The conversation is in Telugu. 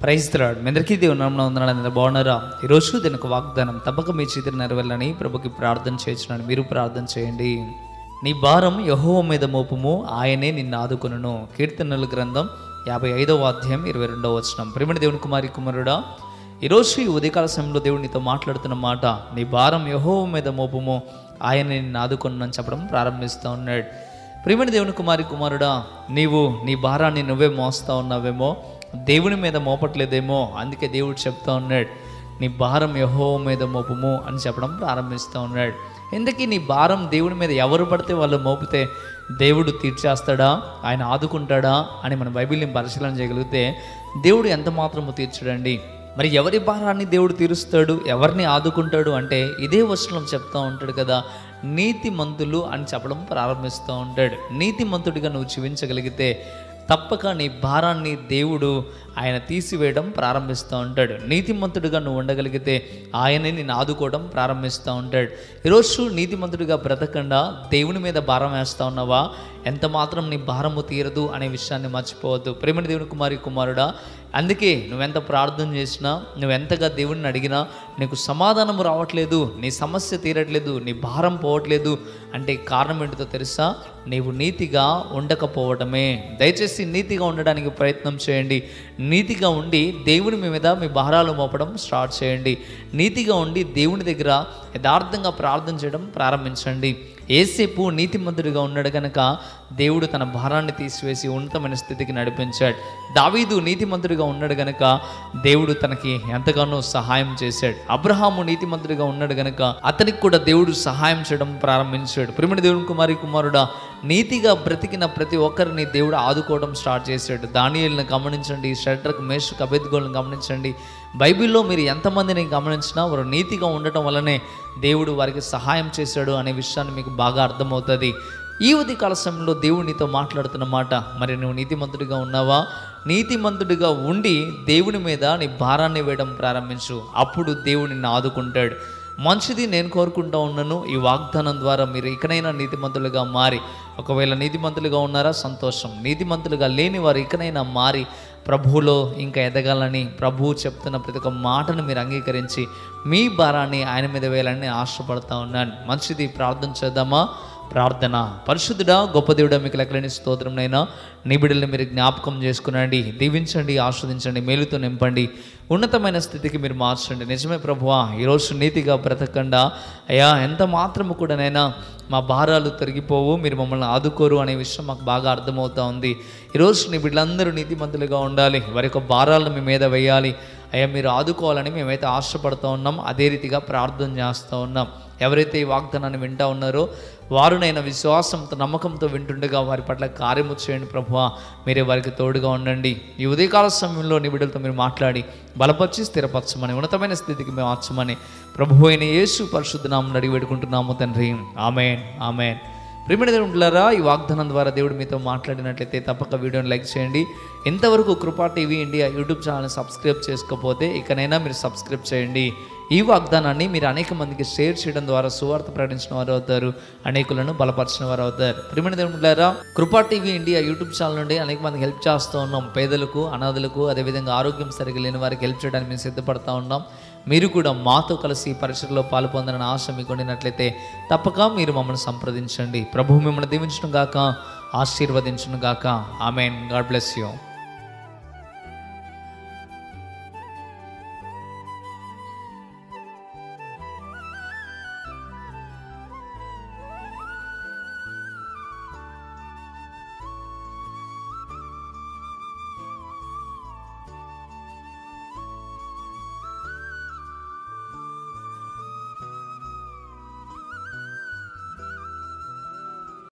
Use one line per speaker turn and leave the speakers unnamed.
ప్రైజ్ త్రాడ్ మీ అందరికీ దేవుని నామమున వందనాలు అందరూ బాగున్నారా ఈరోజు దీని ఒక వాగ్దానం తప్పక మీ చేతులు నెరవేరాలని ప్రభుకి ప్రార్థన చేస్తున్నాను మీరు ప్రార్థన చేయండి నీ భారం యహోవ మీద మోపము ఆయనే నిన్ను ఆదుకొనును కీర్తనల గ్రంథం యాభై ఐదవ అధ్యాయం ఇరవై రెండవ వచనం ప్రేమని దేవుని కుమారి కుమారుడా ఈరోజు ఈ ఉదయకాల సమయంలో దేవుడు నీతో మాట్లాడుతున్న మాట నీ భారం యహోవ మీద మోపము ఆయన నిన్ను ఆదుకొను చెప్పడం ప్రారంభిస్తూ ఉన్నాడు ప్రియమైన దేవుని కుమారి కుమారుడా నీవు నీ భారాన్ని నువ్వే మోస్తా ఉన్నావేమో దేవుని మీద మోపట్లేదేమో అందుకే దేవుడు చెప్తా ఉన్నాడు నీ భారం యహో మీద మోపము అని చెప్పడం ప్రారంభిస్తూ ఉన్నాడు ఎందుకీ నీ భారం దేవుని మీద ఎవరు పడితే వాళ్ళు మోపితే దేవుడు తీర్చేస్తాడా ఆయన ఆదుకుంటాడా అని మన బైబిల్ని పరిశీలన చేయగలిగితే దేవుడు ఎంత మాత్రము తీర్చడండి మరి ఎవరి భారాన్ని దేవుడు తీరుస్తాడు ఎవరిని ఆదుకుంటాడు అంటే ఇదే వచనం చెప్తా ఉంటాడు కదా నీతిమంతులు అని చెప్పడం ప్రారంభిస్తూ ఉంటాడు నీతిమంతుడిగా నువ్వు జీవించగలిగితే తప్పక నీ భారాన్ని దేవుడు ఆయన తీసివేయడం ప్రారంభిస్తూ ఉంటాడు నీతిమంతుడిగా నువ్వు ఉండగలిగితే ఆయనే నేను ఆదుకోవడం ప్రారంభిస్తూ ఉంటాడు ఈరోజు నీతిమంతుడిగా బ్రతకుండా దేవుని మీద భారం వేస్తా ఉన్నావా ఎంత మాత్రం నీ భారము తీరదు అనే విషయాన్ని మర్చిపోవద్దు ప్రేమని దేవుని కుమారి కుమారుడా అందుకే నువ్వెంత ప్రార్థన చేసినా నువ్వెంతగా దేవుడిని అడిగినా నీకు సమాధానం రావట్లేదు నీ సమస్య తీరట్లేదు నీ భారం పోవట్లేదు అంటే కారణం ఏంటిదో తెలుసా నీవు నీతిగా ఉండకపోవడమే దయచేసి నీతిగా ఉండడానికి ప్రయత్నం చేయండి నీతిగా ఉండి దేవుని మీ మీద మీ భారాలు మోపడం స్టార్ట్ చేయండి నీతిగా ఉండి దేవుని దగ్గర యథార్థంగా ప్రార్థన చేయడం ప్రారంభించండి ఏసేపు నీతిమంతుడిగా ఉన్నాడు కనుక దేవుడు తన భారాన్ని తీసివేసి ఉన్నతమైన స్థితికి నడిపించాడు దావీదు నీతిమంతుడిగా ఉన్నాడు గనక దేవుడు తనకి ఎంతగానో సహాయం చేశాడు అబ్రహాము నీతిమంతుడిగా ఉన్నాడు గనక అతనికి కూడా దేవుడు సహాయం చేయడం ప్రారంభించాడు ప్రిమిడి దేవుని కుమారి కుమారుడా నీతిగా బ్రతికిన ప్రతి ఒక్కరిని దేవుడు ఆదుకోవడం స్టార్ట్ చేశాడు దానియల్ని గమనించండి షట్రకు మేషకు అభెద్గోళ్ళని గమనించండి బైబిల్లో మీరు ఎంతమందిని గమనించినా వారు నీతిగా ఉండటం వల్లనే దేవుడు వారికి సహాయం చేశాడు అనే విషయాన్ని మీకు బాగా అర్థమవుతుంది ఈ ఉదయకాల సమయంలో దేవుడు నీతో మాట్లాడుతున్న మాట మరి నువ్వు నీతిమంతుడిగా ఉన్నావా నీతిమంతుడిగా ఉండి దేవుని మీద నీ భారాన్ని వేయడం ప్రారంభించు అప్పుడు దేవుడు నిన్ను ఆదుకుంటాడు మంచిది నేను కోరుకుంటా ఉన్నాను ఈ వాగ్దానం ద్వారా మీరు ఇకనైనా నీతిమంతులుగా మారి ఒకవేళ నీతిమంతులుగా ఉన్నారా సంతోషం నీతిమంతులుగా లేని వారు ఇకనైనా మారి ప్రభువులో ఇంకా ఎదగాలని ప్రభువు చెప్తున్న ప్రతి ఒక్క మాటను మీరు అంగీకరించి మీ భారాన్ని ఆయన మీద వేయాలని ఆశపడతా ఉన్నాను మంచిది ప్రార్థన చేద్దామా ప్రార్థన పరిశుద్ధుడా గొప్ప దేవుడా మీకు లెక్కలేని స్తోత్రంనైనా నీ బిడ్డల్ని మీరు జ్ఞాపకం చేసుకునండి దీవించండి ఆస్వాదించండి మేలుతో నింపండి ఉన్నతమైన స్థితికి మీరు మార్చండి నిజమే ప్రభువా ఈరోజు నీతిగా బ్రతకండా అయ్యా ఎంత మాత్రము కూడానైనా మా భారాలు తొలగిపోవు మీరు మమ్మల్ని ఆదుకోరు అనే విషయం మాకు బాగా అర్థమవుతా ఉంది ఈరోజు నీ బిడ్డలందరూ నీతిమంతులుగా ఉండాలి వారి యొక్క భారాలను మీ మీద వేయాలి అయ్యా మీరు ఆదుకోవాలని మేమైతే ఆశపడుతూ ఉన్నాం అదే రీతిగా ప్రార్థన చేస్తూ ఉన్నాం ఎవరైతే ఈ వాగ్దానాన్ని వింటా ఉన్నారో వారునైనా విశ్వాసంతో నమ్మకంతో వింటుండగా వారి పట్ల కార్యము చేయండి ప్రభువా మీరే వారికి తోడుగా ఉండండి ఈ ఉదయకాల సమయంలో నీ బిడ్డలతో మీరు మాట్లాడి బలపరిచి స్థిరపరచమని ఉన్నతమైన స్థితికి మేము మార్చమని ప్రభు అయిన యేసు పరిశుద్ధ నామం అడిగి పెట్టుకుంటున్నాము తండ్రి ఆమెన్ ఆమెన్ ప్రిమిడి దేవుడులారా ఈ వాగ్దానం ద్వారా దేవుడు మీతో మాట్లాడినట్లయితే తప్పక వీడియోని లైక్ చేయండి ఇంతవరకు కృపా టీవీ ఇండియా యూట్యూబ్ ఛానల్ని సబ్స్క్రైబ్ చేసుకోకపోతే ఇకనైనా మీరు సబ్స్క్రైబ్ చేయండి ఈ వాగ్దానాన్ని మీరు అనేక మందికి షేర్ చేయడం ద్వారా సువార్త ప్రకటించిన వారు అవుతారు అనేకులను బలపరిచిన వారు అవుతారు ప్రిమిడి దేవుడులారా కృపా టీవీ ఇండియా యూట్యూబ్ ఛానల్ నుండి అనేక మందికి హెల్ప్ చేస్తూ ఉన్నాం పేదలకు అనాథులకు అదేవిధంగా ఆరోగ్యం సరిగా లేని వారికి హెల్ప్ చేయడానికి మేము సిద్ధపడతా ఉన్నాం మీరు కూడా మాతో కలిసి ఈ పరీక్షలో పాలు పొందాలని ఆశ మీకు ఉండినట్లయితే తప్పక మీరు మమ్మల్ని సంప్రదించండి ప్రభు మిమ్మల్ని దీవించడం గాక ఆశీర్వదించను గాక ఆమెన్ గాడ్ బ్లెస్ యూ